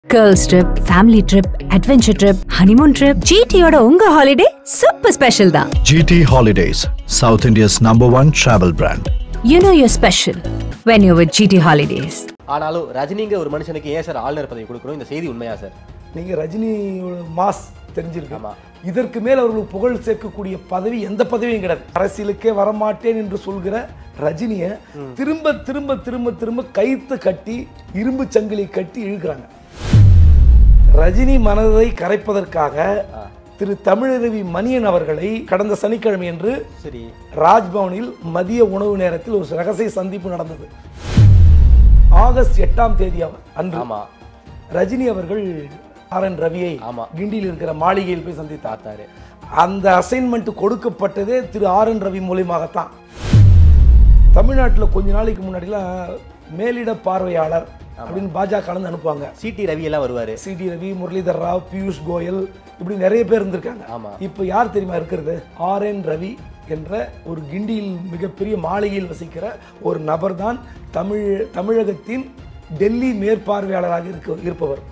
Girls trip family trip adventure trip honeymoon trip ஜிடியோட உங்க holiday super special தான் GT Holidays, South India's number one travel brand. You know your special when you with GT holidays ஆனாலும் ரஜினிங்கிற ஒரு மனுஷனுக்கு ஏன் sir ஆளுநர் பதவி கொடுக்கணும் இந்த செய்தி உண்மையா சார் நீங்க ரஜினி மாஸ் தெரிஞ்சிருக்கு ஆமா. இதற்கு மேல் அவர்களுக்கு புகழ் சேர்க்கக்கூடிய பதவி எந்த பதவியும் கிடையாது அரசியலுக்கே வரமாட்டேன் என்று சொல்கிற ரஜினியை திரும்ப திரும்ப திரும்ப திரும்ப கைத்து கட்டி இரும்பு சங்கிலி கட்டி இழுக்கிறாங்க ரஜினி மனதை கரைப்பதற்காக திரு தமிழருவி மணியன் அவர்களை கடந்த சனிக்கிழமை என்று சரி ராஜ்பவனில் மதிய உணவு நேரத்தில் ஒரு ரகசிய சந்திப்பு நடந்தது ஆகஸ்ட் எட்டாம் தேதி அவ- அன்று ஆமா ரஜினி அவர்கள் ஆர் என் ரவியை ஆமா. கிண்டியில் இருக்கிற மாளிகையில் போய் சந்தித்தார் பார்த்தாரு அந்த அசைன்மெண்ட் கொடுக்கப்பட்டதே திரு ஆர் என் ரவி மூலியமாகத்தான் தமிழ்நாட்டில் கொஞ்ச நாளைக்கு முன்னாடிலாம் மேலிட பார்வையாளர் அப்படின்னு பாஜக கலந்து அனுப்புவாங்க சிடி ரவி எல்லாம் வருவாரு சிடி ரவி முரளிதர் ராவ் பியூஷ் கோயல் இப்படி நிறைய பேர் இருந்திருக்காங்க ஆமா. இப்போ யார் தெரியுமா இருக்கிறது ஆர் என் ரவி என்ற ஒரு கிண்டியில் மிகப்பெரிய மாளிகையில் வசிக்கிற ஒரு நபர் தான் தமிழ் தமிழகத்தின் டெல்லி மேற்பார்வையாளராக இருக்க இருப்பவர்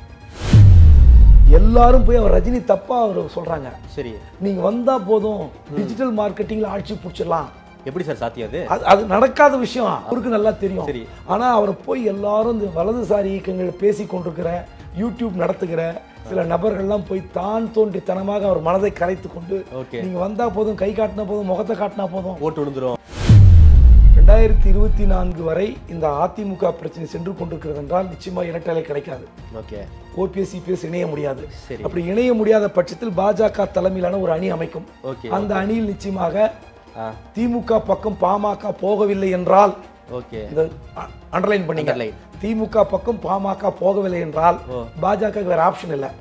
எல்லாரும் போய் அவர் ரஜினி தப்பா அவர் சொல்றாங்க சரி நீங்க வந்தா போதும் டிஜிட்டல் மார்க்கெட்டிங்ல ஆட்சி பிடிச்சிடலாம் எப்படி சார் சாத்தியம் அது அது அது நடக்காத விஷயம் அவருக்கு நல்லா தெரியும் சரி. ஆனா அவரை போய் எல்லாரும் இந்த வலதுசாரி இயக்கங்கள் பேசி கொண்டிருக்கிற யூடியூப் நடத்துகிற சில நபர்கள்லாம் போய் தான் தோன்றித்தனமாக அவர் மனதை கரைத்து கொண்டு Okay. நீங்க வந்தா போதும் கை காட்டினா போதும் முகத்தை காட்டினா போதும் ஓட்டு விழுந்துரும் ரெண்டாயிரத்தி இருபத்தி நான்கு வரை இந்த அதிமுக பிரச்சனை சென்று கொண்டிருக்கிறது என்றால் நிச்சயமா இரட்டலை கிடைக்காது ஓகே ஓபிஎஸ் சிபிஎஸ் இணைய முடியாது சரி. அப்படி இணைய முடியாத பட்சத்தில் பாஜக தலைமையிலான ஒரு அணி அமைக்கும் ஓகே அந்த அணியில் நிச்சயமாக ஆ திமுக பக்கம் பாமக போகவில்லை என்றால் ஓகே இந்த அண்டர்லைன் பண்ணீங்க Underline. திமுக பக்கம் பாமக போகவில்லை என்றால் ஓ. பாஜக வேற ஆப்ஷன் இல்லை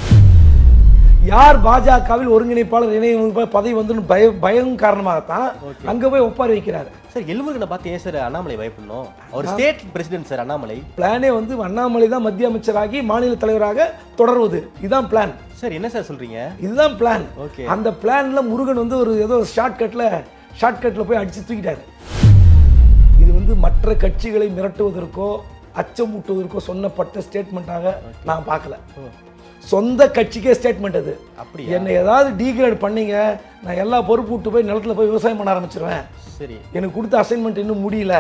யார் பாஜகவில் ஒருங்கிணைப்பாளர் இணை ஒருங்கிணைப்பாளர் பதவி வந்து பய பயம் காரணமாகத்தான் அங்க போய் ஒப்பாரி வைக்கிறாரு சார் எலும்புகளை பார்த்து ஏன் சார் அண்ணாமலை பயப்படணும் அவர் ஸ்டேட் பிரசிடென்ட் சார் அண்ணாமலை பிளானே வந்து அண்ணாமலை தான் மத்திய அமைச்சராகி மாநில தலைவராக தொடர்வது இதுதான் பிளான் சார் என்ன சார் சொல்றீங்க இதுதான் பிளான் Okay. அந்த பிளான்ல முருகன் வந்து ஒரு ஏதோ ஒரு ஷார்ட்கட்ல ஷார்ட்கட்ல போய் அடிச்சு தூக்கிட்டாரு இது வந்து மற்ற கட்சிகளை மிரட்டுவதற்கோ அச்சமூட்டுவதற்கோ சொன்னப்பட்ட ஸ்டேட்மெண்ட்டாக நான் பார்க்கல சொந்த கட்சிக்கே ஸ்டேட்மெண்ட் அது அப்படியா? என்னை ஏதாவது டீக்ரேட் பண்ணீங்க நான் எல்லா பொறுப்பு விட்டு போய் நிலத்துல போய் விவசாயம் பண்ண ஆரம்பிச்சிருவேன் சரி எனக்கு கொடுத்த அசைன்மெண்ட் இன்னும் முடியல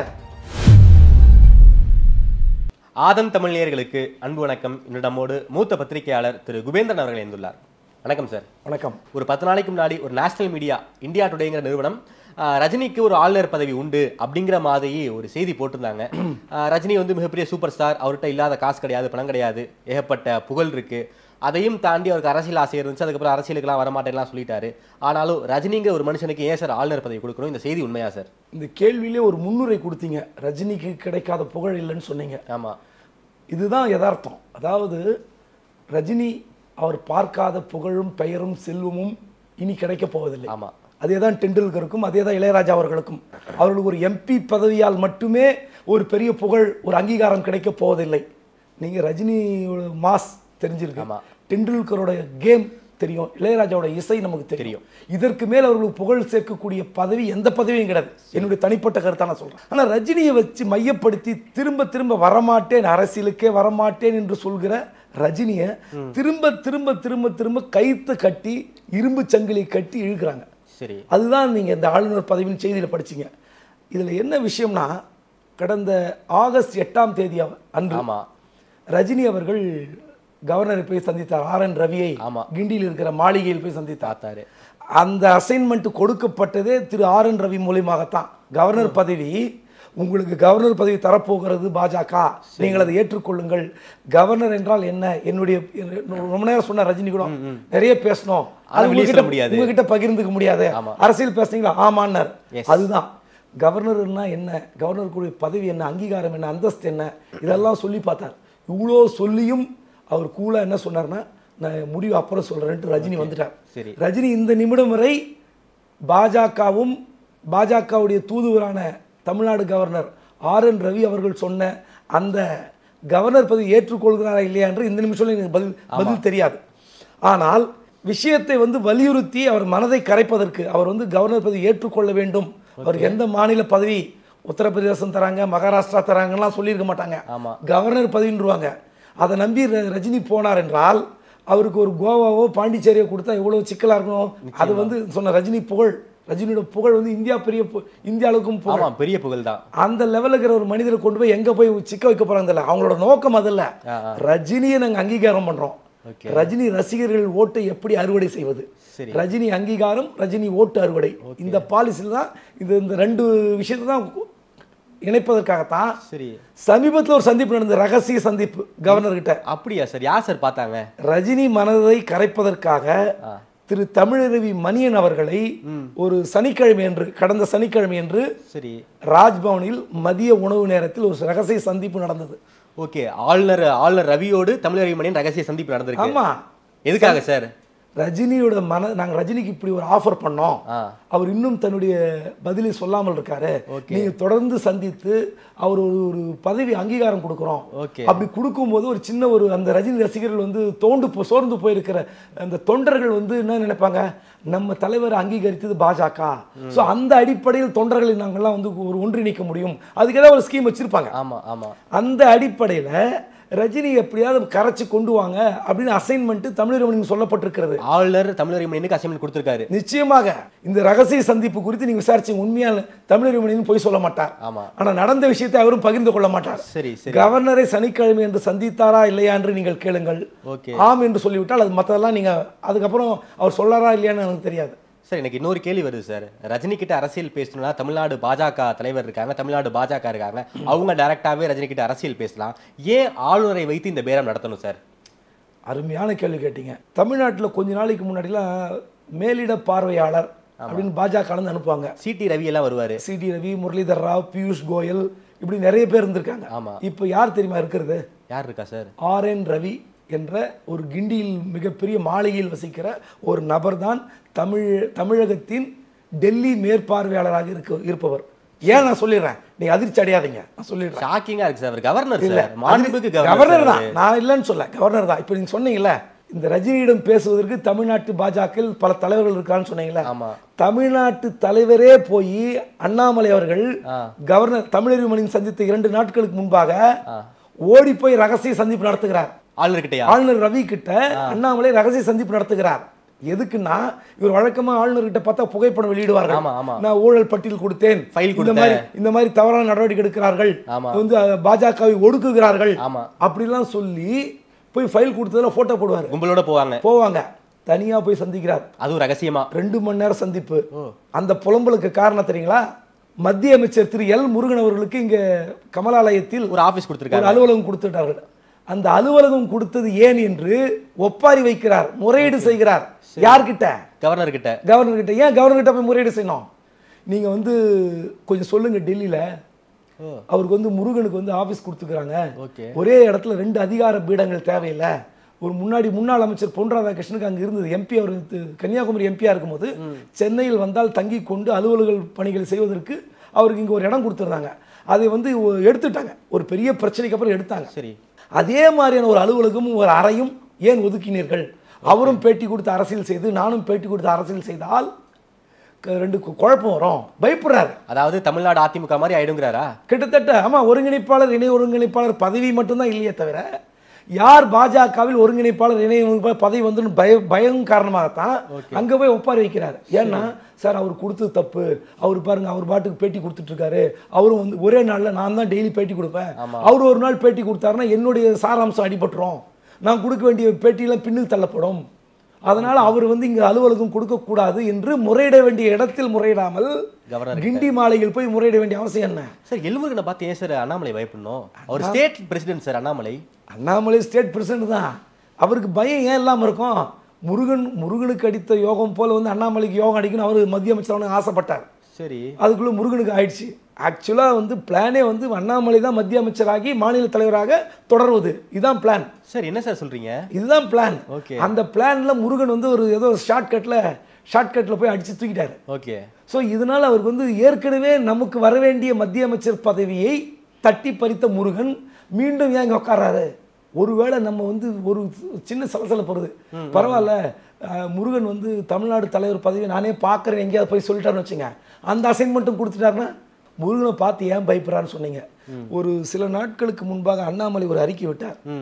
ஆதன் தமிழ் நேயர்களுக்கு அன்பு வணக்கம் இன்று நம்மோடு மூத்த பத்திரிகையாளர் திரு குபேந்திரன் அவர்கள் இணைந்துள்ளார் வணக்கம் சார் வணக்கம் ஒரு பத்து நாளைக்கு முன்னாடி ஒரு நேஷனல் மீடியா இந்தியா டுடேங்கிற நிறுவனம் ஆஹ், ரஜினிக்கு ஒரு ஆளுநர் பதவி உண்டு அப்படிங்கிற மாதிரி ஒரு செய்தி போட்டிருந்தாங்க ஆஹ், ரஜினி வந்து மிகப்பெரிய சூப்பர் ஸ்டார் அவர்கிட்ட இல்லாத காசு கிடையாது பணம் கிடையாது ஏகப்பட்ட புகழ் இருக்கு அதையும் தாண்டி அவருக்கு அரசியல் ஆசை இருந்துச்சு அதுக்கப்புறம் அரசியலுக்குலாம் வரமாட்டேன்லாம் சொல்லிட்டாரு ஆனாலும் ரஜினிங்கிற ஒரு மனுஷனுக்கு ஏன் சார் ஆளுநர் பதவி கொடுக்கணும் இந்த செய்தி உண்மையா சார் இந்த கேள்வியிலே ஒரு முன்னுரை கொடுத்தீங்க ரஜினிக்கு கிடைக்காத புகழ் இல்லைன்னு சொன்னீங்க ஆமா இதுதான் யதார்த்தம் அதாவது ரஜினி அவர் பார்க்காத புகழும் பெயரும் செல்வமும் இனி கிடைக்கப் போவதில்லை ஆமா அதே தான் டெண்டுல்கருக்கும் அதே தான் இளையராஜா அவர்களுக்கும் அவர்களுக்கு ஒரு எம்பி பதவியால் மட்டுமே ஒரு பெரிய புகழ் ஒரு அங்கீகாரம் கிடைக்கப் போவதில்லை நீங்க ரஜினி மாஸ் தெரிஞ்சிருக்கு ஆமா. டெண்டுல்கரோட கேம் தெரியும் இளையராஜாவோட இசை நமக்கு தெரியும் இதற்கு மேல் அவர்களுக்கு புகழ் சேர்க்கக்கூடிய பதவி எந்த பதவியும் கிடையாது என்னுடைய தனிப்பட்ட கருத்தா நான் சொல்றேன் ஆனா ரஜினியை வச்சு மையப்படுத்தி திரும்ப திரும்ப வரமாட்டேன் அரசியலுக்கே வரமாட்டேன் என்று சொல்கிற ரஜினியை திரும்ப திரும்ப திரும்ப திரும்ப கைத்து கட்டி இரும்பு சங்கிலி கட்டி இழுக்கிறாங்க சரி அதுதான் நீங்க இந்த ஆளுநர் பதவியின் செய்தியில படிச்சீங்க இதுல என்ன விஷயம்னா கடந்த ஆகஸ்ட் எட்டாம் தேதி அவ- அன்று ஆமா ரஜினி அவர்கள் கவர்னரை போய் சந்தித்தார் ஆர் என் ரவியை ஆமா. கிண்டியில் இருக்கிற மாளிகையில் போய் சந்தித்தார் பார்த்தாரு அந்த அசைன்மெண்ட் கொடுக்கப்பட்டதே திரு ஆர் என் ரவி மூலியமாகத்தான் கவர்னர் பதவி உங்களுக்கு கவர்னர் பதவி தரப்போகிறது பாஜக நீங்கள் அதை ஏற்றுக்கொள்ளுங்கள் கவர்னர் என்றால் என்ன என்னுடைய ரொம்ப நேரம் சொன்ன ரஜினி கூட நிறைய பேசணும் ஆனா அது வெளிய சொல்ல உங்ககிட்ட முடியாது. உங்ககிட்ட பகிர்ந்துக்க முடியாது ஆமா. அரசியல் பேசுனீங்களா ஆமான்னார் Yes. அதுதான் கவர்னர்னா என்ன கவர்னருக்குரிய பதவி என்ன அங்கீகாரம் என்ன அந்தஸ்து என்ன இதெல்லாம் சொல்லி பார்த்தார் இவ்வளோ சொல்லியும் அவர் கூலா என்ன சொன்னார்னா நான் முடிவு அப்புறம் சொல்றேன்ட்டு ரஜினி வந்துட்டார் சரி. ரஜினி இந்த நிமிடம் வரை பாஜகவும் பாஜகவுடைய தூதுவரான Tamil Nadu governor R N Ravi அவர்கள் சொன்ன அந்த கவர்னர் பதவி ஏற்றுக்கொள்கிறாரா இல்லையா என்று இந்த நிமிஷம் எனக்கு பதில் பதில் தெரியாது ஆனால் விஷயத்தை வந்து வலியுறுத்தி அவர் மனதை கரைப்பதற்கு அவர் வந்து கவர்னர் பதவி ஏற்றுக்கொள்ள வேண்டும் அவருக்கு எந்த மாநில பதவி உத்தரப்பிரதேசம் தராங்க மகாராஷ்டிரா தராங்கலாம் சொல்லியிருக்க மாட்டாங்க ஆமா. கவர்னர் பதவின்றுவாங்க அதை நம்பி ர- ரஜினி போனார் என்றால் அவருக்கு ஒரு கோவாவோ பாண்டிச்சேரியோ கொடுத்தா எவ்வளவு சிக்கலா இருக்கணும் அது வந்து சொன்ன ரஜினி புகழ் ரஜினியோட புகழ் வந்து இந்தியா பெரிய பு- இந்திய அளவுக்கும் புகழ் ஆமா பெரிய புகழ் தான் அந்த லெவலுக்கு இருக்கிற ஒரு மனிதரை கொண்டு போய் எங்க போய் சிக்க வைக்க போறாங்க தெரியல அவங்களோட நோக்கம் அது இல்ல ஆ, ஆ. ரஜினியை நாங்க அங்கீகாரம் பண்றோம் Okay. ரஜினி ரசிகர்கள் ஓட்டை எப்படி அறுவடை செய்வது சரி. ரஜினி அங்கீகாரம் ரஜினி ஓட்டு அறுவடை இந்த பாலிசியில் தான் இது இந்த ரெண்டு விஷயத்தை தான் இணைப்பதற்காகத்தான் சரி சமீபத்தில் ஒரு சந்திப்பு நடந்தது ரகசிய சந்திப்பு கவர்னர் கிட்ட அப்படியா சார் யார் சார் பார்த்தாங்க ரஜினி மனதை கரைப்பதற்காக ஆ. திரு தமிழருவி மணியன் அவர்களை ஒரு சனிக்கிழமை என்று கடந்த சனிக்கிழமை என்று சரி ராஜ்பவனில் மதிய உணவு நேரத்தில் ஒரு ரகசிய சந்திப்பு நடந்தது ஓகே ஆளுநர் ஆளுநர் ரவியோடு தமிழக மணியன் ரகசிய சந்திப்பு நடந்திருக்கு ஆமா எதுக்காக சார் ரஜினியோட மன நாங்க ரஜினிக்கு இப்படி ஒரு ஆஃபர் பண்ணோம் ஆ. அவர் இன்னும் தன்னுடைய பதிலை சொல்லாமல் இருக்காரு Okay. நீங்க தொடர்ந்து சந்தித்து அவர் ஒரு ஒரு பதவி அங்கீகாரம் கொடுக்குறோம் Okay. அப்படி கொடுக்கும்போது ஒரு சின்ன ஒரு அந்த ரஜினி ரசிகர்கள் வந்து தோண்டு போ சோர்ந்து போயிருக்கிற அந்த தொண்டர்கள் வந்து என்ன நினைப்பாங்க நம்ம தலைவர் அங்கீகரித்தது பாஜக சோ அந்த அடிப்படையில் தொண்டர்களை நாங்கெல்லாம் வந்து ஒரு ஒன்றிணைக்க முடியும் அதுக்கு ஏதாவது ஒரு ஸ்கீம் வச்சிருப்பாங்க ஆமா ஆமா அந்த அடிப்படையில ரஜினி எப்படியாவது கரைச்சு கொண்டு வாங்க அப்படின்னு அசைன்மெண்ட் தமிழ் சொல்லப்பட்டிருக்கிறது ஆளுநர் தமிழக மணியனுக்கு அசைன்மெண்ட் கொடுத்திருக்காரு நிச்சயமாக இந்த ரகசிய சந்திப்பு குறித்து நீங்க விசாரிச்சீங்க உண்மையான தமிழர் மனிதன் போய் சொல்ல மாட்டார் ஆமா ஆனா நடந்த விஷயத்தை அவரும் பகிர்ந்து கொள்ள மாட்டார் சரி சரி கவர்னரை சனிக்கிழமை என்று சந்தித்தாரா இல்லையா என்று நீங்கள் கேளுங்கள் ஓகே ஆம் என்று சொல்லிவிட்டால் அது மற்றதெல்லாம் நீங்க அதுக்கப்புறம் அவர் சொல்லாரா இல்லையான்னு எனக்கு தெரியாது சார் எனக்கு இன்னொரு கேள்வி வருது சார் ரஜினி கிட்ட அரசியல் பேசணும்னா தமிழ்நாடு பாஜக தலைவர் இருக்காங்க தமிழ்நாடு பாஜக இருக்காங்க அவங்க டைரக்டாவே ரஜினி கிட்ட அரசியல் பேசலாம் ஏன் ஆளுநரை வைத்து இந்த பேரம் நடத்தணும் சார் அருமையான கேள்வி கேட்டீங்க தமிழ்நாட்டுல கொஞ்ச நாளைக்கு முன்னாடிலாம் மேலிட பார்வையாளர் அப்படின்னு பாஜக இருந்து அனுப்புவாங்க சிடி ரவி எல்லாம் வருவாரு சிடி ரவி முரளிதர் ராவ் பியூஷ் கோயல் இப்படி நிறைய பேர் இருந்திருக்காங்க ஆமா. இப்போ யார் தெரியுமா இருக்கிறது யார் இருக்கா சார் ஆர் என் ரவி என்ற ஒரு கிண்டியில் மிகப்பெரிய மாளிகையில் வசிக்கிற ஒரு நபர்தான் தமிழ் தமிழகத்தின் டெல்லி மேற்பார்வையாளராக இருக்க இருப்பவர் ஏன் நான் சொல்லிடுறேன் நீங்க அதிர்ச்சி அடையாதீங்க நான் சொல்லிடுறேன் ஷாக்கிங்கா இருக்கு சார் அவர் கவர்னர் இல்ல சார் மாண்புமிகு கவர்னர் கவர்னர் தான் நான் இல்லைன்னு சொல்ல கவர்னர் தான் இப்போ நீங்க சொன்னீங்கல்ல இந்த ரஜினியிடம் பேசுவதற்கு தமிழ்நாட்டு பாஜகவில் பல தலைவர்கள் இருக்கான்னு சொன்னீங்கல்ல ஆமா தமிழ்நாட்டு தலைவரே போய் அண்ணாமலை அவர்கள் ஆ. கவர்னர் தமிழறிமணியின் சந்தித்த இரண்டு நாட்களுக்கு முன்பாக ஆ. ஓடி போய் ரகசிய சந்திப்பு நடத்துகிறார் ஆளுநர் கிட்டயா ஆளுநர் ரவி கிட்ட அண்ணாமலை ரகசிய சந்திப்பு நடத்துகிறார் எதுக்குன்னா இவர் வழக்கமா ஆளுநர் கிட்ட பார்த்தா புகைப்படம் வெளியிடுவார்கள் ஆமா, ஆமா. நான் ஊழல் பட்டியல் கொடுத்தேன் File இந்த கொடுத்தேன். மாதிரி இந்த மாதிரி தவறான நடவடிக்கை எடுக்கிறார்கள் ஆமா. வந்து அஹ், பாஜகவை ஒடுக்குகிறார்கள் ஆமா. அப்படிலாம் சொல்லி போய் ஃபைல் கொடுத்ததுல போட்டோ போடுவார் கும்பலோட போவாங்க போவாங்க தனியா போய் சந்திக்கிறார் அதுவும் ரகசியமா ரெண்டு மணி நேரம் சந்திப்பு அந்த புலம்பலுக்கு காரணம் தெரியுங்களா மத்திய அமைச்சர் திரு எல் முருகன் அவர்களுக்கு இங்க கமலாலயத்தில் ஒரு ஆபீஸ் ஒரு கொடுத்திருக்காங்க அலுவலகம் கொடுத்துட்டார்கள் அந்த அலுவலகம் கொடுத்தது ஏன் என்று ஒப்பாரி வைக்கிறார் முறையீடு செய்கிறார் யார்கிட்ட கவர்னர் கிட்ட கவர்னர் கிட்ட ஏன் கவர்னர் கிட்ட போய் முறையீடு செய்யணும் நீங்க வந்து கொஞ்சம் சொல்லுங்க டெல்லியில ஓ அவருக்கு வந்து முருகனுக்கு வந்து ஆபீஸ் கொடுத்துக்கிறாங்க ஓகே ஒரே இடத்துல ரெண்டு அதிகார பீடங்கள் தேவையில்லை ஒரு முன்னாடி முன்னாள் அமைச்சர் பொன் ராதாகிருஷ்ணனுக்கு அங்க இருந்தது எம்பி அவர் து- கன்னியாகுமரி எம்பியா இருக்கும்போது சென்னையில் வந்தால் தங்கி கொண்டு அலுவலக பணிகளை செய்வதற்கு அவருக்கு இங்க ஒரு இடம் கொடுத்துருந்தாங்க அதை வந்து ஒ- எடுத்துட்டாங்க ஒரு பெரிய பிரச்சனைக்கு அப்புறம் எடுத்தாங்க சரி அதே மாதிரியான ஒரு அலுவலகமும் ஒரு அறையும் ஏன் ஒதுக்கினீர்கள் அவரும் பேட்டி கொடுத்து அரசியல் செய்து நானும் பேட்டி கொடுத்து அரசியல் செய்தால் க- ரெண்டு கு- குழப்பம் வரும் பயப்படுறாரு அதாவது தமிழ்நாடு அதிமுக மாதிரி ஆயிடுங்கிறாரா கிட்டத்தட்ட ஆமா ஒருங்கிணைப்பாளர் இணை ஒருங்கிணைப்பாளர் பதவி மட்டும்தான் இல்லையே தவிர யார் பாஜகவில் ஒருங்கிணைப்பாளர் இணை ஒருங்கிணைப்பாளர் பதவி வந்து பய பயம் காரணமாகத்தான் அங்க போய் ஒப்பாரி வைக்கிறார் ஏன்னா சார் அவர் கொடுத்தது தப்பு அவர் பாருங்க அவர் பாட்டுக்கு பேட்டி கொடுத்துட்டு இருக்காரு அவரும் வந்து ஒரே நாள்ல நான் தான் டெய்லி பேட்டி கொடுப்பேன் அவர் ஒரு நாள் பேட்டி கொடுத்தாருன்னா என்னுடைய சாராம்சம் அடிபட்டுரும் நான் கொடுக்க வேண்டிய பேட்டியெல்லாம் பின்னுக்கு தள்ளப்படும் அதனால அவர் வந்து இங்க அலுவலகம் கொடுக்க கூடாது என்று முறையிட வேண்டிய இடத்தில் முறையிடாமல் கவர்னர் கிண்டி மாலையில் போய் முறையிட வேண்டிய அவசியம் என்ன சார் எல்முருகனை பார்த்து ஏன் சார் அண்ணாமலை பயப்படணும் அவர் state president sir Annamalai Annamalai state president தான் அவருக்கு பயம் ஏன் இல்லாமல் இருக்கும் முருகன் முருகனுக்கு அடித்த யோகம் போல வந்து அண்ணாமலைக்கு யோகம் அடிக்கணும் அவர் மத்திய அமைச்சர் ஆசைப்பட்டார் சரி அதுக்குள்ள முருகனுக்கு ஆயிடுச்சு ஆக்சுவலாக வந்து பிளானே வந்து அண்ணாமலை தான் மத்திய அமைச்சராகி மாநில தலைவராக தொடர்வது இதுதான் பிளான் சார் என்ன சார் சொல்றீங்க இதுதான் பிளான் Okay. அந்த பிளான்ல முருகன் வந்து ஒரு ஏதோ ஷார்ட்கட்டில் ஷார்ட்கட்டில் போய் அடிச்சு தூக்கிட்டாரு ஓகே ஸோ இதனால் அவருக்கு வந்து ஏற்கனவே நமக்கு வர வேண்டிய மத்திய அமைச்சர் பதவியை தட்டி பறித்த முருகன் மீண்டும் ஏன் இங்கே உட்கார்றாரு ஒருவேளை நம்ம வந்து ஒரு சின்ன சலசலப்பு வருது பரவாயில்ல அஹ், முருகன் வந்து தமிழ்நாடு தலைவர் பதவி நானே பார்க்குறேன் எங்கேயாவது போய் சொல்லிட்டாருன்னு வச்சுங்க அந்த அசைன்மெண்ட்டும் கொடுத்துட்டாருன்னா முருகனை பார்த்து ஏன் பயப்படுறான்னு சொன்னீங்க ஒரு சில நாட்களுக்கு முன்பாக அண்ணாமலை ஒரு அறிக்கை விட்டார் ம்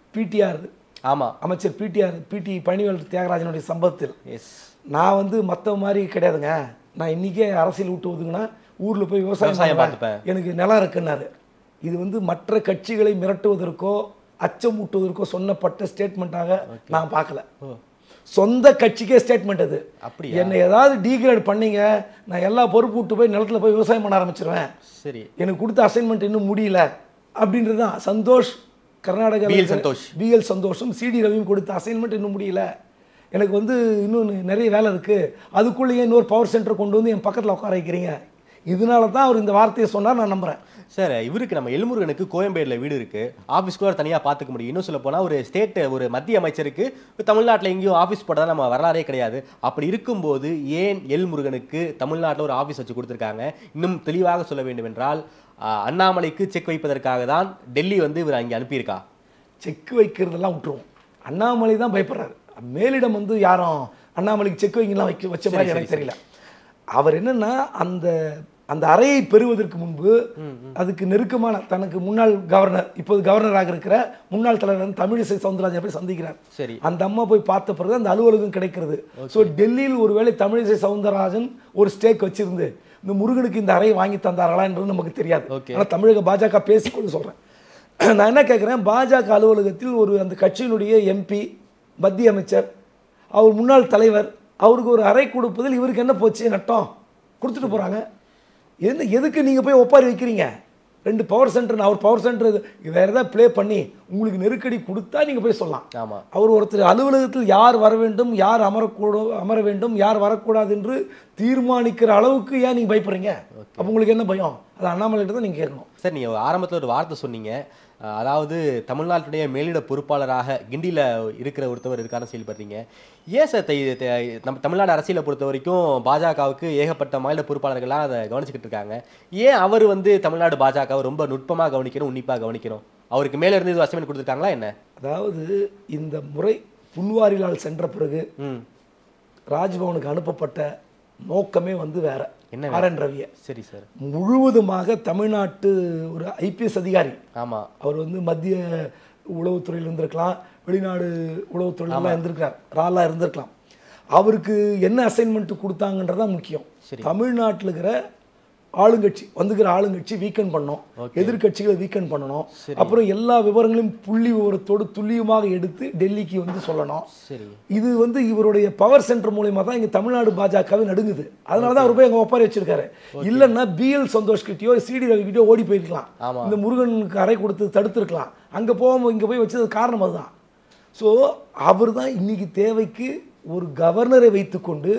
பிடிஆர் ஆமா அமைச்சர் பிடிஆர் பிடி பணிவேல் தியாகராஜனுடைய சம்பவத்தில் எஸ் நான் வந்து மற்ற மாதிரி கிடையாதுங்க நான் இன்னைக்கே அரசியல் விட்டு ஒதுங்கினா ஊர்ல போய் விவசாயம் விவசாயம் பண்ணுவேன். பார்த்துப்பேன். எனக்கு நிலம் இருக்குன்னாரு இது வந்து மற்ற கட்சிகளை மிரட்டுவதற்கோ அச்சமூட்டுவதற்கோ சொன்னப்பட்ட ஸ்டேட்மெண்ட்டாக நான் பார்க்கல சொந்த கட்சிக்கே ஸ்டேட்மெண்ட் அது அப்படியா? என்னை ஏதாவது டீக்ரேட் பண்ணீங்க நான் எல்லா பொறுப்பு விட்டு போய் நிலத்துல போய் விவசாயம் பண்ண ஆரம்பிச்சிருவேன் சரி எனக்கு கொடுத்த அசைன்மெண்ட் இன்னும் முடியல அப்படின்றது தான் சந்தோஷ் கர்நாடகா BL சந்தோஷ். பிஎல் சந்தோஷும் சிடி ரவியும் கொடுத்த அசைன்மெண்ட் இன்னும் முடியல எனக்கு வந்து இன்னும் நிறைய வேலை இருக்கு அதுக்குள்ளேயே இன்னொரு பவர் சென்டர் கொண்டு வந்து என் பக்கத்தில் உட்கார வைக்கிறீங்க இதனால தான் அவர் இந்த வார்த்தையை சொன்னார் நான் நம்புறேன் சார் இவருக்கு நம்ம எல்முருகனுக்கு கோயம்பேடுல வீடு இருக்கு ஆஃபீஸ்க்குள்ள தனியா பார்த்துக்க முடியும் இன்னும் சொல்ல போனா ஒரு ஸ்டேட் ஒரு மத்திய அமைச்சருக்கு தமிழ்நாட்டில் எங்கேயும் ஆஃபீஸ் போட்டதா நம்ம வரலாறே கிடையாது அப்படி இருக்கும்போது ஏன் எல் முருகனுக்கு தமிழ்நாட்டில் ஒரு ஆஃபீஸ் வச்சு கொடுத்துருக்காங்க இன்னும் தெளிவாக சொல்ல வேண்டும் என்றால் ஆஹ், அண்ணாமலைக்கு செக் வைப்பதற்காக தான் டெல்லி வந்து இவர் அங்கே அனுப்பியிருக்கா செக் வைக்கிறதெல்லாம் விட்டுருவோம் அண்ணாமலை தான் பயப்படுறாரு மேலிடம் வந்து யாரும் அண்ணாமலைக்கு செக் வைங்கலாம் வைக்க வச்ச மாதிரி சரி, எனக்கு தெரியல அவர் என்னன்னா அந்த அந்த அறையை பெறுவதற்கு முன்பு அதுக்கு நெருக்கமான தனக்கு முன்னாள் கவர்னர் இப்போது கவர்னராக இருக்கிற முன்னாள் தலைவர் வந்து தமிழிசை சவுந்தரராஜன் போய் சந்திக்கிறார் சரி அந்த அம்மா போய் பார்த்த பிறகு அந்த அலுவலகம் கிடைக்கிறது ஸோ டெல்லியில் ஒருவேளை தமிழிசை சவுந்தரராஜன் ஒரு ஸ்டேக் வச்சிருந்து இந்த முருகனுக்கு இந்த அறையை வாங்கி தந்தார்களா என்பது நமக்கு தெரியாது Okay. ஆனால் தமிழக பாஜக பேசிக்கொண்டு சொல்றேன் நான் என்ன கேட்குறேன் பாஜக அலுவலகத்தில் ஒரு அந்த கட்சியினுடைய எம்பி மத்திய அமைச்சர் அவர் முன்னாள் தலைவர் அவருக்கு ஒரு அறை கொடுப்பதில் இவருக்கு என்ன போச்சு நட்டம் கொடுத்துட்டு போறாங்க எந்த எதுக்கு நீங்க போய் ஒப்பாரி வைக்கிறீங்க ரெண்டு பவர் சென்டர் அவர் பவர் சென்டர் வேற ஏதாவது ப்ளே பண்ணி உங்களுக்கு நெருக்கடி கொடுத்தா நீங்க போய் சொல்லலாம் ஆமா அவர் ஒருத்தர் அலுவலகத்தில் யார் வர வேண்டும் யார் அமரக்கூட அமர வேண்டும் யார் வரக்கூடாது என்று தீர்மானிக்கிற அளவுக்கு ஏன் நீங்க பயப்படுறீங்க அப்போ உங்களுக்கு என்ன பயம் அது அண்ணாமலைகிட்ட தான் நீங்க கேட்கணும் சார் நீங்கள் ஆரம்பத்தில் ஒரு வார்த்தை சொன்னீங்க அஹ், அதாவது தமிழ்நாட்டுடைய மேலிட பொறுப்பாளராக கிண்டியில் இருக்கிற ஒருத்தவர் இருக்காருன்னு செயல்படுறீங்க ஏன் சார் தை- தை- நம்ம தமிழ்நாடு அரசியலை பொறுத்த வரைக்கும் பாஜகவுக்கு ஏகப்பட்ட மாநில பொறுப்பாளர்கள்லாம் அதை கவனிச்சுக்கிட்டு இருக்காங்க ஏன் அவர் வந்து தமிழ்நாடு பாஜகவை ரொம்ப நுட்பமாக கவனிக்கணும் உன்னிப்பாக கவனிக்கணும் அவருக்கு மேலே இருந்து இது அசைன்மெண்ட் கொடுத்துருக்காங்களா என்ன அதாவது இந்த முறை புன்வாரிலால் சென்ற பிறகு ம் ராஜ்பவனுக்கு அனுப்பப்பட்ட நோக்கமே வந்து வேற என்ன ஆர் என் ரவியை சரி சார் முழுவதுமாக தமிழ்நாட்டு ஒரு ஐபிஎஸ் அதிகாரி ஆமாம் அவர் வந்து மத்திய உளவுத்துறையில் இருந்திருக்கலாம் வெளிநாடு உளவுத்துறையிலாம் இருந்திருக்கிறார் ராலா இருந்திருக்கலாம் அவருக்கு என்ன அசைன்மெண்ட் கொடுத்தாங்கன்றதான் முக்கியம் சரி. தமிழ்நாட்டில் இருக்கிற ஆளுங்கட்சி வந்துக்கிற ஆளுங்கட்சி வீக்கெண்ட் பண்ணணும் எதிர்க்கட்சிகளை வீக்கெண்ட் பண்ணணும் அப்புறம் எல்லா விவரங்களையும் புள்ளி விவரத்தோடு துல்லியமாக எடுத்து டெல்லிக்கு வந்து சொல்லணும் சரி இது வந்து இவருடைய பவர் சென்டர் மூலியமா தான் இங்க தமிழ்நாடு பாஜகவே நடுங்குது அதனால தான் அவர் போய் அங்க ஒப்பாரி வச்சிருக்காரு இல்லைன்னா பிஎல் சந்தோஷ் கிட்டயோ சிடி ரவி கிட்டயோ ஓடி போயிருக்கலாம் ஆமா. இந்த முருகனுக்கு அறை கொடுத்து தடுத்திருக்கலாம் அங்க போகாம இங்க போய் வச்சது காரணம் அதுதான் ஸோ அவர் தான் இன்னைக்கு தேவைக்கு ஒரு கவர்னரை வைத்துக்கொண்டு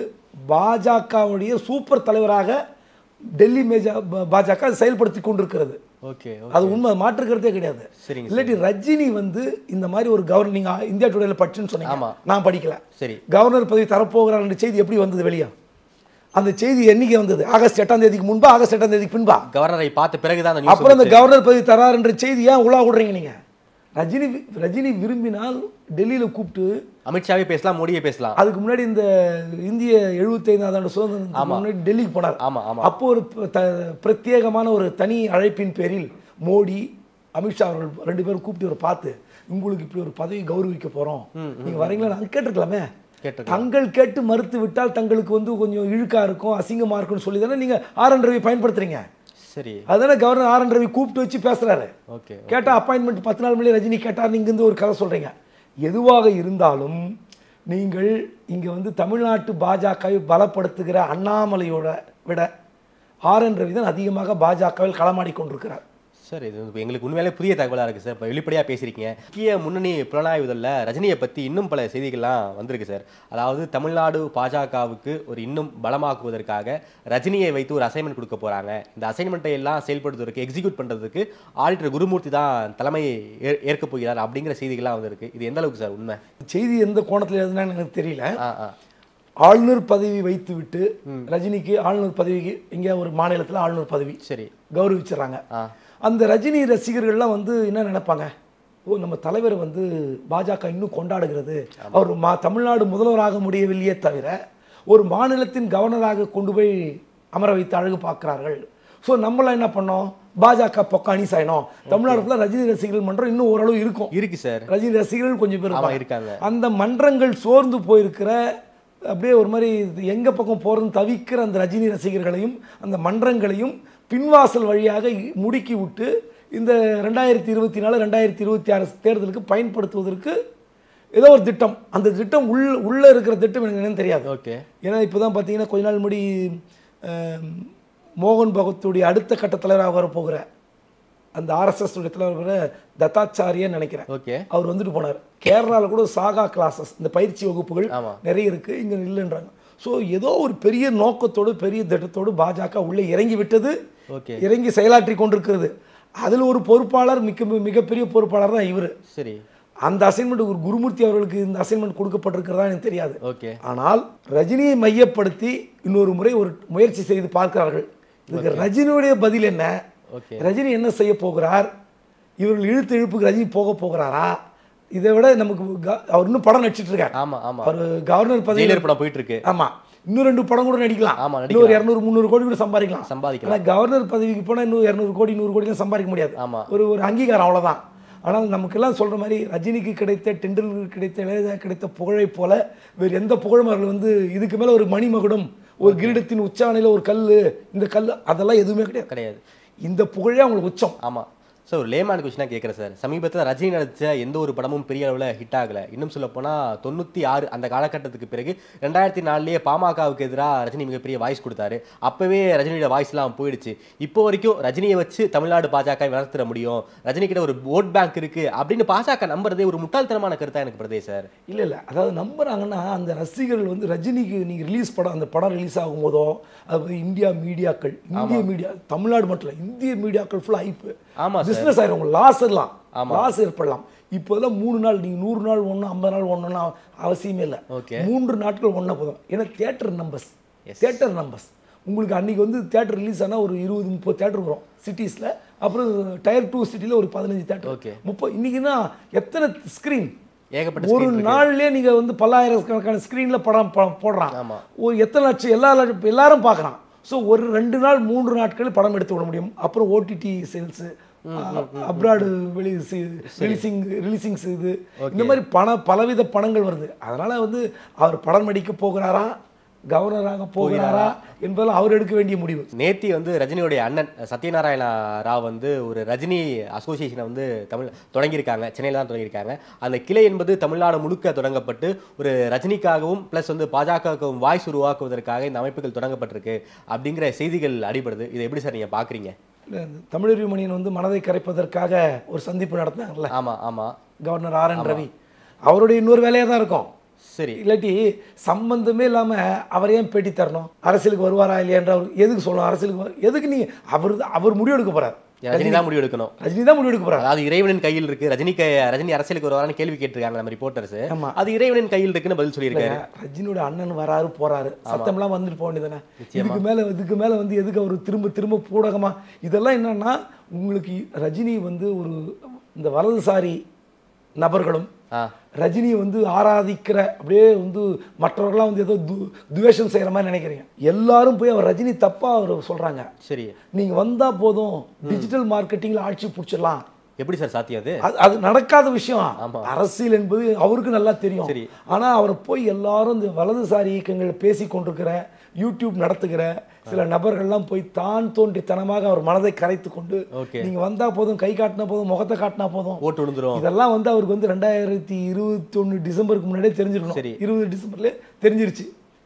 பாஜகவுடைய சூப்பர் தலைவராக டெல்லி மேஜா பா- பாஜக அதை செயல்படுத்தி கொண்டிருக்கிறது ஓகே அது உண்மை மாற்றுக்கிறதே கிடையாது சரிங்க இல்லாட்டி ரஜினி வந்து இந்த மாதிரி ஒரு கவர்னர் நீங்க இந்தியா டுடேல படிச்சுன்னு சொன்னீங்க ஆமா. நான் படிக்கல சரி கவர்னர் பதவி தரப்போகிறார் என்ற செய்தி எப்படி வந்தது வெளியா அந்த செய்தி என்னைக்கு வந்தது ஆகஸ்ட் எட்டாம் தேதிக்கு முன்பா ஆகஸ்ட் எட்டாம் தேதிக்கு பின்பா கவர்னரை பார்த்த பிறகுதான் அந்த நியூஸ் அப்புறம் அந்த கவர்னர் பதவி தரார் என்ற செய்தி ஏன் உலா விடுறீங்க நீங்க ரஜினி வி- ரஜினி விரும்பினால் டெல்லியில கூப்பிட்டு அமித்ஷாவே பேசலாம் மோடியே பேசலாம் அதுக்கு முன்னாடி இந்த இந்திய எழுபத்தைந்தாவது ஆண்டு சுதந்திரத்துக்கு முன்னாடி டெல்லிக்கு போனார் ஆமா ஆமா அப்போ ஒரு ப- த- பிரத்யேகமான ஒரு தனி அழைப்பின் பேரில் மோடி அமித்ஷா அவர்கள் ரெண்டு பேரும் கூப்பிட்டு ஒரு பார்த்து உங்களுக்கு இப்படி ஒரு பதவி கௌரவிக்க போறோம் நீங்க வரீங்களா நாங்கள் கேட்டிருக்கலாமே கேட்டிருக்கலாம். தங்கள் கேட்டு மறுத்து விட்டால் தங்களுக்கு வந்து கொஞ்சம் இழுக்கா இருக்கும் அசிங்கமா இருக்கும்னு சொல்லி தானே நீங்க ஆர் என் ரவி பயன்படுத்துறீங்க சரி அதுதானே கவர்னர் ஆர் என் ரவி கூப்பிட்டு வச்சு பேசுறாரு ஓகே கேட்டா அப்பாயின்மெண்ட் பத்து நாள் முன்னாடி ரஜினி கேட்டார் நீங்க இருந்து ஒரு கதை சொல்றீங்க எதுவாக இருந்தாலும் நீங்கள் இங்க வந்து தமிழ்நாட்டு பாஜகவை பலப்படுத்துகிற அண்ணாமலையோட விட ஆர் என் ரவி தான் அதிகமாக பாஜகவில் களமாடி கொண்டிருக்கிறார் சார் இது வந்து எங்களுக்கு உண்மையிலே புதிய தகவலாக இருக்குது சார் இப்போ வெளிப்படையாக பேசியிருக்கீங்க முக்கிய முன்னணி புலனாய்வுதலில் ரஜினியை பற்றி இன்னும் பல செய்திகள்லாம் வந்திருக்கு சார் அதாவது தமிழ்நாடு பாஜகவுக்கு ஒரு இன்னும் பலமாக்குவதற்காக ரஜினியை வைத்து ஒரு அசைன்மெண்ட் கொடுக்க போகிறாங்க இந்த அசைன்மெண்ட்டை எல்லாம் செயல்படுத்துவதற்கு எக்ஸிக்யூட் பண்ணுறதுக்கு ஆடிட்டர் குருமூர்த்தி தான் தலைமையை ஏ ஏற்கப் போகிறார் அப்படிங்கிற செய்திகள்லாம் வந்திருக்கு இது எந்த அளவுக்கு சார் உண்மை செய்தி எந்த கோணத்தில் எழுதுனான்னு எனக்கு தெரியல ஆ ஆ ஆளுநர் பதவி வைத்துவிட்டு ரஜினிக்கு ஆளுநர் பதவிக்கு இங்க ஒரு மாநிலத்தில் ஆளுநர் பதவி சரி கௌரவிச்சிடுறாங்க ஆ அந்த ரஜினி ரசிகர்கள்லாம் வந்து என்ன நினைப்பாங்க ஓ நம்ம தலைவர் வந்து பாஜக இன்னும் கொண்டாடுகிறது அவர் மா தமிழ்நாடு முதல்வராக முடியவில்லையே தவிர ஒரு மாநிலத்தின் கவர்னராக கொண்டு போய் அமர வைத்து அழகு பார்க்கிறார்கள் ஸோ நம்மளாம் என்ன பண்ணோம் பாஜக பொக்காணி சாயணும் தமிழ்நாடு ஃபுல்லாக ரஜினி ரசிகர்கள் மன்றம் இன்னும் ஓரளவு இருக்கும் இருக்கு சார் ரஜினி ரசிகர்கள் கொஞ்சம் பேர் ஆமா இருப்பாங்க. இருக்காங்க அந்த மன்றங்கள் சோர்ந்து போயிருக்கிற அப்படியே ஒரு மாதிரி இது எங்க பக்கம் போறதுன்னு தவிக்கிற அந்த ரஜினி ரசிகர்களையும் அந்த மன்றங்களையும் பின்வாசல் வழியாக இ- முடுக்கி விட்டு இந்த ரெண்டாயிரத்தி இருபத்தி நாலு ரெண்டாயிரத்தி இருபத்தி ஆறு தேர்தலுக்கு பயன்படுத்துவதற்கு ஏதோ ஒரு திட்டம் அந்த திட்டம் உள்ள உள்ள இருக்கிற திட்டம் எனக்கு என்னன்னு தெரியாது ஓகே ஏன்னா இப்போ தான் பார்த்தீங்கன்னா கொஞ்ச நாள் முன்னாடி அஹ், மோகன் பகவத்துடைய அடுத்த கட்ட தலைவராக வரப்போகிற அந்த ஆர்எஸ்எஸ் உடைய தலைவர் தத்தாச்சாரியன்னு நினைக்கிறேன் ஓகே அவர் வந்துட்டு போனார் கேரளால கூட சாகா கிளாஸஸ் இந்த பயிற்சி வகுப்புகள் ஆமா. நிறைய இருக்கு இங்க இல்லைன்றாங்க ஸோ ஏதோ ஒரு பெரிய நோக்கத்தோடு பெரிய திட்டத்தோடு பாஜக உள்ளே இறங்கி விட்டது ஓகே இறங்கி செயலாற்றி கொண்டிருக்கிறது அதில் ஒரு பொறுப்பாளர் மிக மிகப்பெரிய பொறுப்பாளர் தான் இவர் சரி அந்த அசைன்மெண்ட் ஒரு குருமூர்த்தி அவர்களுக்கு இந்த அசைன்மெண்ட் கொடுக்கப்பட்டிருக்கிறதா எனக்கு தெரியாது ஓகே ஆனால் ரஜினியை மையப்படுத்தி இன்னொரு முறை ஒரு முயற்சி செய்து பார்க்கிறார்கள் இதுக்கு ரஜினியுடைய பதில் என்ன ஓகே ரஜினி என்ன செய்ய போகிறார் இவர்கள் இழுத்து இழுப்புக்கு ரஜினி போக போகிறாரா இதை விட நமக்கு க- அவர் இன்னும் படம் நடிச்சிட்டு இருக்கார் ஆமா ஆமா அவர் கவர்னர் பதவி ஜெயிலர் படம் போயிட்டு இருக்கு ஆமா இன்னும் ரெண்டு படம் கூட நடிக்கலாம் ஆமா, இன்னொரு இரநூறு முந்நூறு கோடி கூட சம்பாதிக்கலாம் சம்பாதிக்கலாம். ஆனா கவர்னர் பதவிக்கு போனா இன்னும் இரநூறு கோடி நூறு கோடிலாம் சம்பாதிக்க முடியாது ஆமா. ஒரு ஒரு அங்கீகாரம் அவ்வளவுதான் ஆனால் நமக்கெல்லாம் சொல்ற மாதிரி ரஜினிக்கு கிடைத்த டெண்டுல்கருக்கு கிடைத்த இளையராஜா கிடைத்த புகழை போல வேறு எந்த புகழும் அவர்கள் வந்து இதுக்கு மேல ஒரு மணிமகுடம் ஒரு கிரீடத்தின் உச்சாணையில ஒரு கல் இந்த கல் அதெல்லாம் எதுவுமே கிடையாது கிடையாது இந்த புகழே அவங்களுக்கு உச்சம் ஆமா சார் ஒரு லேமான கொஸ்டினாக கேட்குறேன் சார் சமீபத்தில் ரஜினி நடிச்ச எந்த ஒரு படமும் பெரிய அளவில் ஹிட் ஆகல இன்னும் சொல்ல போனா தொண்ணூற்றி ஆறு அந்த காலகட்டத்துக்கு பிறகு ரெண்டாயிரத்தி நாலுலேயே பாமகவுக்கு எதிராக ரஜினி மிகப்பெரிய வாய்ஸ் கொடுத்தாரு அப்பவே ரஜினியோட வாய்ஸ்லாம் போயிடுச்சு இப்போ வரைக்கும் ரஜினியை வச்சு தமிழ்நாடு பாஜக வளர்த்துற முடியும் ரஜினி கிட்ட ஒரு ஓட் பேங்க் இருக்கு அப்படின்னு பாஜக நம்புறதே ஒரு முட்டாள்தனமான கருத்தா எனக்கு படுதே சார் இல்ல இல்ல அதாவது நம்புறாங்கன்னா அந்த ரசிகர்கள் வந்து ரஜினிக்கு நீங்க ரிலீஸ் படம் அந்த படம் ரிலீஸ் ஆகும்போதோ அது வந்து இந்தியா மீடியாக்கள் இந்திய மீடியா தமிழ்நாடு மட்டும் இல்ல இந்திய மீடியாக்கள் ஃபுல்லாக ஹைப்பு ஆமா சார் பிசினஸ் ஆயிரும் உங்களுக்கு லாஸ் எல்லாம் லாஸ் ஏற்படலாம் இப்போதான் மூணு நாள் நீங்க நூறு நாள் ஒண்ணு ஐம்பது நாள் ஒண்ணுன்னா அவசியமே இல்லை ஓகே மூன்று நாட்கள் ஒண்ணா போதும் ஏன்னா தியேட்டர் நம்பர்ஸ் தியேட்டர் நம்பர்ஸ் உங்களுக்கு அன்னைக்கு வந்து தியேட்டர் ரிலீஸ் ஆனா ஒரு இருபது முப்பது தியேட்டர் வரும் சிட்டிஸ்ல அப்புறம் டயர் டூ சிட்டில ஒரு பதினஞ்சு தியேட்டர் Okay. முப்பது இன்னைக்குன்னா எத்தனை ஸ்கிரீன் ஏகப்பட்ட ஒரு screen இருக்கு. நாள்லயே நீங்க வந்து பல்லாயிரக்கணக்கான ஸ்கிரீன்ல படம் ப- போடுறான் ஆமா. ஒரு எத்தனை லட்சம் எல்லா லட்சம் எல்லாரும் பார்க்கறான் ஸோ ஒரு ரெண்டு நாள் மூன்று நாட்கள் படம் எடுத்து விட முடியும் அப்புறம் ஓடிடி சேல்ஸ் அப்ராடு வெளி ரிலீசிங் ரிலீசிங்ஸ் இது இந்த மாதிரி பண பலவித பணங்கள் வருது அதனால வந்து அவர் படம் நடிக்க போகிறாரா கவர்னராக போகிறாரா என்பதெல்லாம் அவர் எடுக்க வேண்டிய முடிவு நேத்தி வந்து ரஜினியோடைய அண்ணன் சத்யநாராயண ராவ் வந்து ஒரு ரஜினி அசோசியேஷனை வந்து தமிழ் தொடங்கியிருக்காங்க சென்னையில் தான் தொடங்கியிருக்காங்க அந்த கிளை என்பது தமிழ்நாடு முழுக்க தொடங்கப்பட்டு ஒரு ரஜினிக்காகவும் ப்ளஸ் வந்து பாஜகவுக்கும் வாய்ஸ் உருவாக்குவதற்காக இந்த அமைப்புகள் தொடங்கப்பட்டிருக்கு அப்படிங்கிற செய்திகள் அடிபடுது இதை எப்படி சார் நீங்கள் பார்க்குறீங்க இல்ல, இந்த தமிழறிவு மணியன் வந்து மனதை கரைப்பதற்காக ஒரு சந்திப்பு நடத்தினாங்கல்ல ஆமா ஆமா கவர்னர் ஆர் என் ரவி அவருடைய இன்னொரு வேலையாக தான் இருக்கும் சரி இல்லாட்டி சம்பந்தமே இல்லாம அவர் ஏன் பேட்டி தரணும் அரசியலுக்கு வருவாரா இல்லையான்ற அவர் எதுக்கு சொல்லணும் அரசியலுக்கு வரு- எதுக்கு நீ அவர் அவர் முடிவு எடுக்க போறார் ரஜினி தான் முடிவு எடுக்கணும் ரஜினி தான் முடிவு எடுக்க போறார் அதாவது இறைவனின் கையில் இருக்கு ரஜினி கை- ரஜினி அரசியலுக்கு வருவாரான்னு கேள்வி கேட்டிருக்காங்க நம்ம ரிப்போர்ட்டர்ஸ் ஆமா. அது இறைவனின் கையில் இருக்குன்னு பதில் சொல்லியிருக்காரு ரஜினியோட அண்ணன் வராரு போறாரு சத்தம்லாம் வந்துட்டு போக வேண்டியதானே இதுக்கு மேல இதுக்கு மேல வந்து எதுக்கு அவர் திரும்ப திரும்ப பூடகமா இதெல்லாம் என்னன்னா உங்களுக்கு ரஜினி வந்து ஒரு இந்த வலதுசாரி நபர்களும் ஆ ரஜினியை வந்து ஆராதிக்கிற அப்படியே வந்து மற்றவர்கள்லாம் வந்து ஏதோ து துவேஷம் செய்யற மாதிரி நினைக்கிறீங்க எல்லாரும் போய் அவர் ரஜினி தப்பா அவர் சொல்றாங்க சரி நீங்க வந்தா போதும் டிஜிட்டல் மார்க்கெட்டிங்ல ஆட்சி பிடிச்சிடலாம் எப்படி சார் சாத்தியம் அது அது அது நடக்காத விஷயம் ஆமா. அரசியல் என்பது அவருக்கு நல்லா தெரியும் சரி. ஆனா அவரை போய் எல்லாரும் இந்த வலதுசாரி இயக்கங்கள் பேசி கொண்டிருக்கிற யூடியூப் நடத்துகிற சில நபர்கள்லாம் போய் தான் தோன்றித்தனமாக அவர் மனதை கரைத்து கொண்டு Okay. நீங்க வந்தா போதும் கை காட்டினா போதும் முகத்தை காட்டினா போதும் ஓட்டு விழுந்துரும் இதெல்லாம் வந்து அவருக்கு வந்து ரெண்டாயிரத்தி இருபத்தி ஒன்று டிசம்பருக்கு முன்னாடியே தெரிஞ்சிருக்கணும் சரி. இருபது டிசம்பர்லேயே தெரிஞ்சிருச்சு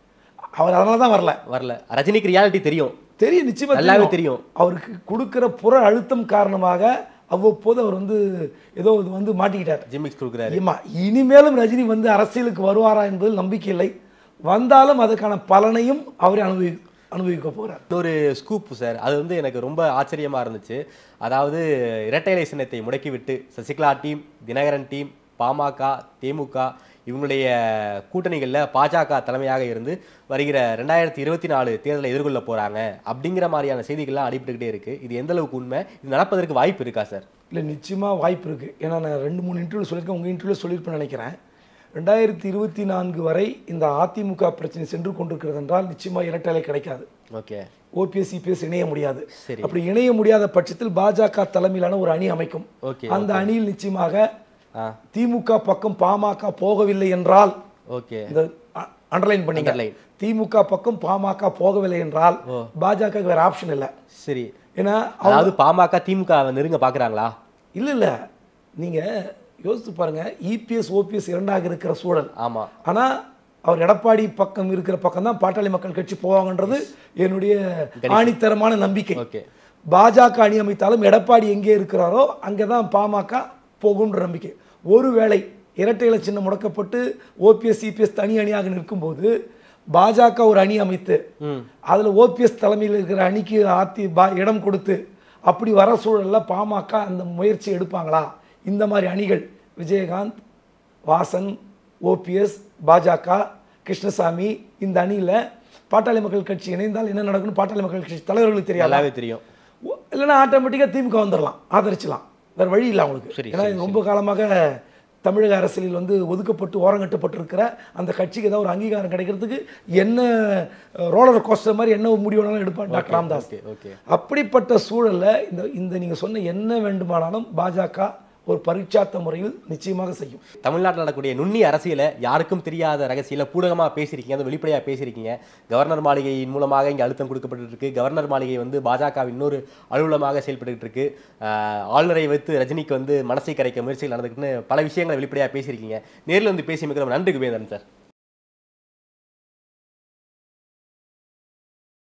அவர் அதனால தான் வரல வரல ரஜினிக்கு ரியாலிட்டி தெரியும் தெரியும் நிச்சயமா நல்லாவே தெரியும். அவருக்கு கொடுக்கிற புற அழுத்தம் காரணமாக அவ்வப்போது அவர் வந்து ஏதோ இது வந்து மாட்டிக்கிட்டார் ஜிம்மிக்ஸ் கொடுக்குறாரு ஏமா இனிமேலும் ரஜினி வந்து அரசியலுக்கு வருவாரா என்பதில் நம்பிக்கை இல்லை வந்தாலும் அதுக்கான பலனையும் அவரே அனுபவி அனுபவிக்க போறார் இன்னொரு ஸ்கூப் சார் அது வந்து எனக்கு ரொம்ப ஆச்சரியமா இருந்துச்சு அதாவது இரட்டை இலை சின்னத்தை முடக்கிவிட்டு சசிகலா டீம் தினகரன் டீம் பாமக தேமுக இவங்களுடைய கூட்டணிகளில் பாஜக தலைமையாக இருந்து வருகிற ரெண்டாயிரத்தி இருபத்தி நாலு தேர்தலை எதிர்கொள்ள போறாங்க அப்படிங்கிற மாதிரியான செய்திகள்லாம் அடிபட்டுக்கிட்டே இருக்கு இது எந்த அளவுக்கு உண்மை இது நடப்பதற்கு வாய்ப்பு இருக்கா சார் இல்லை நிச்சயமா வாய்ப்பு இருக்கு ஏன்னா நான் ரெண்டு மூணு இன்டர்வியூ சொல்லியிருக்கேன் உங்க இன்டர்வியூ சொல்லியிருப்பேன்னு நினைக்கிறேன் ரெண்டாயிரத்தி இருபத்தி நான்கு வரை இந்த அதிமுக பிரச்சனை சென்று கொண்டிருக்கிறது என்றால் நிச்சயமா இரட்டலை கிடைக்காது ஓகே ஓபிஎஸ் சிபிஎஸ் இணைய முடியாது சரி. அப்படி இணைய முடியாத பட்சத்தில் பாஜக தலைமையிலான ஒரு அணி அமைக்கும் ஓகே அந்த அணியில் நிச்சயமாக ஆ திமுக பக்கம் பாமக போகவில்லை என்றால் ஓகே இந்த அண்டர்லைன் பண்ணீங்க Underline. திமுக பக்கம் பாமக போகவில்லை என்றால் பாஜக வேற ஆப்ஷன் இல்லை சரி ஏன்னா அதாவது பாமக திமுக வை நெருங்க பாக்குறாங்களா இல்ல இல்ல நீங்க யோசித்து பாருங்க இபிஎஸ் ஓபிஎஸ் இரண்டாக இருக்கிற சூழல் ஆமா ஆனா அவர் எடப்பாடி பக்கம் இருக்கிற பக்கம் தான் பாட்டாளி மக்கள் கட்சி போவாங்கன்றது என்னுடைய ஆணித்தரமான நம்பிக்கை ஓகே பாஜக அணி அமைத்தாலும் எடப்பாடி எங்கே இருக்கிறாரோ அங்கே தான் பாமக போகும்ன்ற நம்பிக்கை ஒருவேளை இரட்டை இலை சின்னம் முடக்கப்பட்டு ஓபிஎஸ் சிபிஎஸ் தனி அணியாக நிற்கும்போது பாஜக ஒரு அணி அமைத்து ம் அதுல ஓபிஎஸ் தலைமையில் இருக்கிற அணிக்கு ஆத்தி பா இடம் கொடுத்து அப்படி வர சூழல்ல பாமக அந்த முயற்சி எடுப்பாங்களா இந்த மாதிரி அணிகள் விஜயகாந்த் வாசன் ஓபிஎஸ் பாஜக கிருஷ்ணசாமி இந்த அணியில பாட்டாளி மக்கள் கட்சி இணைந்தால் என்ன நடக்கும்னு பாட்டாளி மக்கள் கட்சி தலைவர்களுக்கு தெரியாது நல்லாவே தெரியும் ஓ- இல்லைன்னா ஆட்டோமேட்டிக்காக திமுக வந்துடலாம் ஆதரிச்சலாம் வேற வழி இல்லை அவங்களுக்கு சரி, ஏன்னா இது ரொம்ப காலமாக தமிழக அரசியலில் வந்து ஒதுக்கப்பட்டு ஓரங்கட்டப்பட்டிருக்கிற அந்த கட்சிக்கு ஏதாவது ஒரு அங்கீகாரம் கிடைக்கிறதுக்கு என்ன ரோலர் கோஸ்டர் மாதிரி என்ன முடிவு வேணாலும் எடுப்பார் டாக்டர் ராம்தாஸ் ஓகே ஓகே அப்படிப்பட்ட சூழல்ல இந்த இந்த நீங்க சொன்ன என்ன வேண்டுமானாலும் பாஜக ஒரு பரீட்சார்த்த முறையில் நிச்சயமாக செய்யும் தமிழ்நாட்டில் நடக்கக்கூடிய நுண்ணி அரசியலை யாருக்கும் தெரியாத ரகசியில பூடகமாக பேசியிருக்கீங்க அது வெளிப்படையாக பேசியிருக்கீங்க கவர்னர் மாளிகையின் மூலமாக இங்கே அழுத்தம் கொடுக்கப்பட்டு இருக்கு கவர்னர் மாளிகை வந்து பாஜக இன்னொரு அலுவலமாக செயல்பட்டு இருக்கு ஆஹ் ஆளுநரை வைத்து ரஜினிக்கு வந்து மனசை கரைக்க முயற்சிகள் நடந்துக்குன்னு பல விஷயங்களை வெளிப்படையாக பேசியிருக்கீங்க நேரில் வந்து பேசி மிக நன்றி குபேந்திரன் சார்